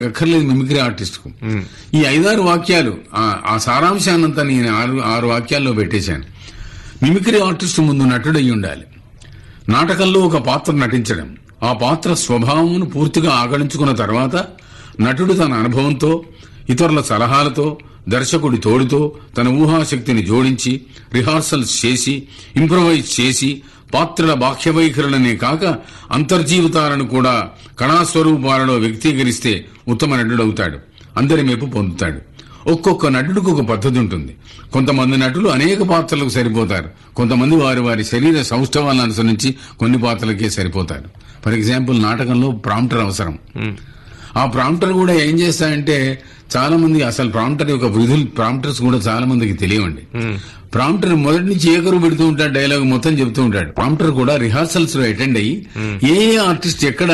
అక్కర్లేదు mimicry artist కు ఈ ఐదారు వాక్యాలు ఆ- ఆ సారాంశాన్నంతా నేను ఆరు ఆరు వాక్యాల్లో పెట్టేశాను మిమిక్రీ ఆర్టిస్ట్ ముందు నటుడు అయి ఉండాలి నాటకంలో ఒక పాత్ర నటించడం ఆ పాత్ర స్వభావమును పూర్తిగా ఆకళించుకున్న తర్వాత నటుడు తన అనుభవంతో ఇతరుల సలహాలతో దర్శకుడి తోడుతో తన ఊహాశక్తిని జోడించి రిహార్సల్స్ చేసి ఇంప్రవైజ్ చేసి పాత్రల బాహ్య వైఖరులనే కాక అంతర్జీవితాలను కూడా కళాస్వరూపాలలో వ్యక్తీకరిస్తే ఉత్తమ నటుడవుతాడు అందరి మెప్పు పొందుతాడు ఒక్కొక్క నటుడికి ఒక పద్ధతి ఉంటుంది కొంతమంది నటులు అనేక పాత్రలకు సరిపోతారు కొంతమంది వారి వారి శరీర సౌష్ఠవాలను అనుసరించి కొన్ని పాత్రలకే సరిపోతారు ఫర్ ఎగ్జాంపుల్ నాటకంలో ప్రాంప్టర్ అవసరం ఆ ప్రాంప్టర్ కూడా ఏం చేస్తాయంటే చాలా మంది అసలు ప్రాంప్టర్ యొక్క విధులు ప్రాంప్టర్స్ కూడా చాలా మందికి తెలియవండి ప్రాంప్టర్ మొదటి నుంచి ఏకరు పెడుతూ ఉంటాడు డైలాగ్ మొత్తం చెబుతూ ఉంటాడు ప్రాంప్టర్ కూడా రిహార్సల్స్ లో అటెండ్ అయ్యి ఏ ఏ ఆర్టిస్ట్ ఎక్కడ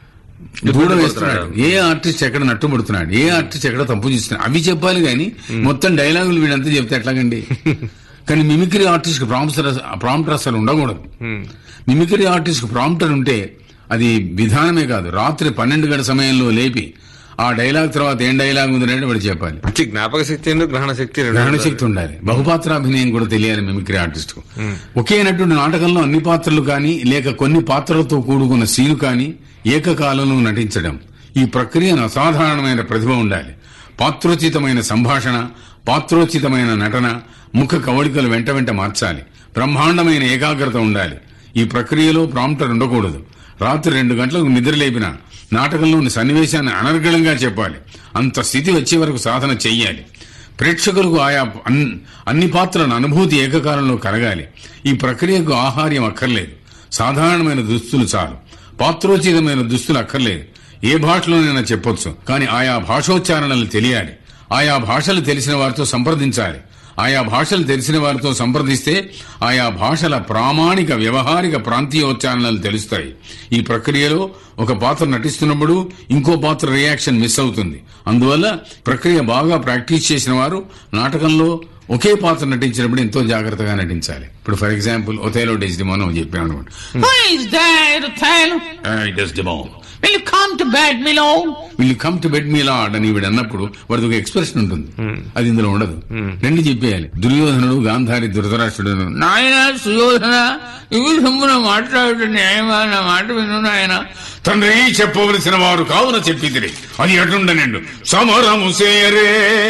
దూడ వేస్తున్నాడు ఏ ఆర్టిస్ట్ ఎక్కడ నట్టుబడుతున్నాడు ఏ ఆర్టిస్ట్ ఎక్కడ తప్పు చేస్తున్నాడు అవి చెప్పాలి కానీ మొత్తం డైలాగులు వీడంతా చెప్తే ఎట్లాగండి కానీ మిమిక్రీ ఆర్టిస్ట్ ప్రాంప్టర్ ప్రాంప్టర్ అసలు ఉండకూడదు మిమిక్రీ ఆర్టిస్ట్ ప్రాంప్టర్ ఉంటే అది విధానమే కాదు రాత్రి పన్నెండు గంటల సమయంలో లేపి ఆ డైలాగ్ తర్వాత ఏం డైలాగ్ ఉందని వాడు చెప్పాలి మంచి జ్ఞాపక శక్తి ఉంది, గ్రహణ శక్తి రెండు గ్రహణ శక్తి ఉండాలి బహుపాత్రాభినయం కూడా తెలియాలి మిమిక్రీ ఆర్టిస్ట్ కు ఒకే నటుడు నాటకంలో అన్ని పాత్రలు కానీ లేక కొన్ని పాత్రలతో కూడుకున్న సీను కానీ ఏకకాలంలో నటించడం ఈ ప్రక్రియను అసాధారణమైన ప్రతిభ ఉండాలి పాత్రోచితమైన సంభాషణ పాత్రోచితమైన నటన ముఖ కవళికలు వెంట వెంట మార్చాలి బ్రహ్మాండమైన ఏకాగ్రత ఉండాలి ఈ ప్రక్రియలో ప్రాంప్టర్ ఉండకూడదు రాత్రి రెండు గంటలకు నిద్ర లేపిన నాటకంలోని సన్నివేశాన్ని అనర్గళంగా చెప్పాలి అంత స్థితి వచ్చే వరకు సాధన చెయ్యాలి ప్రేక్షకులకు ఆయా అన్- అన్ని పాత్రల అనుభూతి ఏకకాలంలో కలగాలి ఈ ప్రక్రియకు ఆహార్యం అక్కర్లేదు సాధారణమైన దుస్తులు చాలు పాత్రోచితమైన దుస్తులు అక్కర్లేదు ఏ భాషలోనైనా చెప్పొచ్చు కానీ ఆయా భాషోచ్చారణలు తెలియాలి ఆయా భాషలు తెలిసిన వారితో సంప్రదించాలి ఆయా భాషలు తెలిసిన వారితో సంప్రదిస్తే ఆయా భాషల ప్రామాణిక వ్యవహారిక ప్రాంతీయోచ్చారణలు తెలుస్తాయి ఈ ప్రక్రియలో ఒక పాత్ర నటిస్తున్నప్పుడు ఇంకో పాత్ర రియాక్షన్ మిస్ అవుతుంది అందువల్ల ప్రక్రియ బాగా ప్రాక్టీస్ చేసిన వారు నాటకంలో ఒకే పాత్ర నటించినప్పుడు ఎంతో జాగ్రత్తగా నటించాలి ఇప్పుడు ఫర్ ఎగ్జాంపుల్ ఒథేలో డెస్డిమోనో చెప్పాను అనుకోండి Who is there, Othello? Desdemona Will you come to bed, my lord? Will you come to bed my lord అని వీడు అన్నప్పుడు వాడికి ఒక ఎక్స్ప్రెషన్ ఉంటుంది అది ఇందులో ఉండదు రెండు చెప్పేయాలి దుర్యోధనుడు గాంధారి ధృతరాష్ట్రుడు నాయన సుయోధన ఇవి సొమ్మున మాట్లాడు న్యాయమా నా మాట విను నాయన తండ్రి చెప్పవలసిన వారు కావున చెప్పిదిరి అది ఎటుండనండు సమరము సేయరే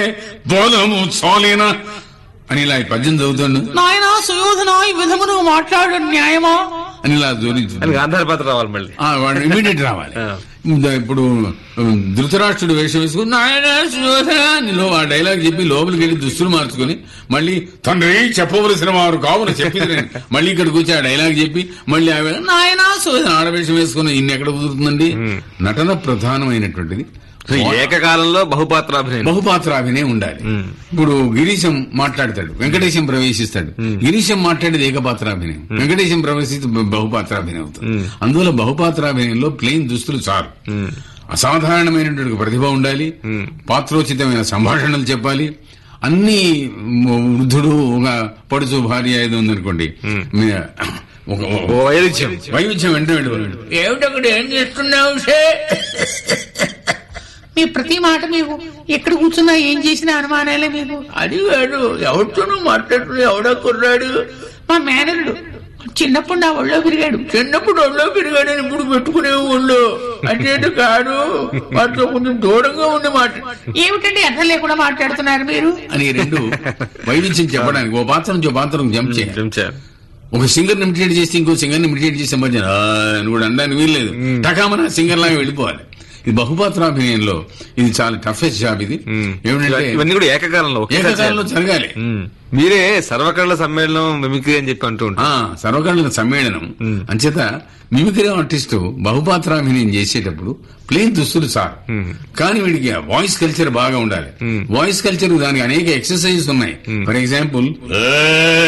బోధము చాలిన అని ఇలా ఈ పద్యం చదువుతాడు నాయన సుయోధన ఈ విధమును మాట్లాడు న్యాయమా అని ఇలా జోడించు అని గాంధార పాత్ర రావాలి మళ్ళీ ఆ, వాడు ఇమీడియట్ రావాలి ఇంకా ఇప్పుడు ఉమ్, ధృతరాష్ట్రుడు వేషం వేసుకుని నాయన సుయోధన అని లో- ఆ డైలాగ్ చెప్పి లోపలికి వెళ్ళి దుస్తులు మార్చుకుని మళ్ళీ తండ్రి చెప్పవలసిన వారు కావున చెప్పింది మళ్ళీ ఇక్కడికి వచ్చి ఆ డైలాగ్ చెప్పి మళ్ళీ ఆవిడ నాయన సుయోధన ఆడవేషం వేసుకుని ఇన్ని ఎక్కడ కుదురుతుందండి నటన ప్రధానమైనటువంటిది సో ఏకకాలంలో బహుపాత్రాభినయం బహుపాత్రాభినయం ఉండాలి ఇప్పుడు గిరీశం మాట్లాడతాడు వెంకటేశం ప్రవేశిస్తాడు గిరీశం మాట్లాడేది ఏకపాత్రాభినయం వెంకటేశం ప్రవేశిస్తే బ- బహుపాత్రాభినయం అవుతుంది అందువల్ల బహుపాత్రాభినయంలో ప్లెయిన్ దుస్తులు చాలు అసాధారణమైనటువంటి ప్రతిభ ఉండాలి పాత్రోచితమైన సంభాషణలు చెప్పాలి అన్ని మ- వృద్ధుడు ఒక పడుచు భార్య ఏదో ఉందనుకోండి మీ- ఒక ఓ వైరుధ్యం వైవిధ్యం వెంట వెళ్ళిపోయాడు ఏమిటక్కడ ఏం చేస్తున్నావు షే? మీ ప్రతి మాట మీకు ఎక్కడ కూర్చున్నా ఏం చేసినా అనుమానాలే మీకు అది కాదు ఎవరితోనూ మాట్లాడుతూ ఎవడో కుర్రాడు మా మేనరుడు చిన్నప్పుడు నా ఒళ్ళో పెరిగాడు చిన్నప్పుడు ఒళ్ళో పెరిగాడు అని ఇప్పుడు పెట్టుకునే ఒళ్ళు అంటే కాదు వాటితో కొంచెం దూరంగా ఉండి మాట ఏమిటండి అర్థం లేకుండా మాట్లాడుతున్నారు మీరు అని ఈ రెండు వైవిధ్యం చెప్పడానికి ఓ పాత్ర నుంచి ఓ పాత్రకు జంప్ చేయాలి చెంచారు ఒక సింగర్ ఇమిటేట్ చేస్తే ఇంకో సింగర్ ఇమిటేట్ చేసే మధ్య "ఆ" అని కూడా అనడానికి వీల్లేదు టకామన సింగర్ లాగా వెళ్ళిపోవాలి ఇది బహుపాత్రాభినయంలో ఇది చాలా టఫెస్ట్ జాబ్ ఇది ఏమిటంటే ఇవన్నీ కూడా ఏకకాలంలో ఒకేసారి ఏకకాలంలో చేయాలి. జరగాలి ఉమ్. మీరే సర్వకళ సమ్మేళనం మిమిక్రీ అని చెప్పి అంటూ ఉంటారు ఆ సర్వకళల సమ్మేళనం అంచేత మిమిక్రీ ఆర్టిస్ట్ బహుపాత్రాభినయం చేసేటప్పుడు ప్లేన్ దుస్తులు చాలు కానీ వీడికి వాయిస్ కల్చర్ బాగా ఉండాలి వాయిస్ కల్చర్ దానికి అనేక ఎక్సర్సైజెస్ ఉన్నాయి ఫర్ ఎగ్జాంపుల్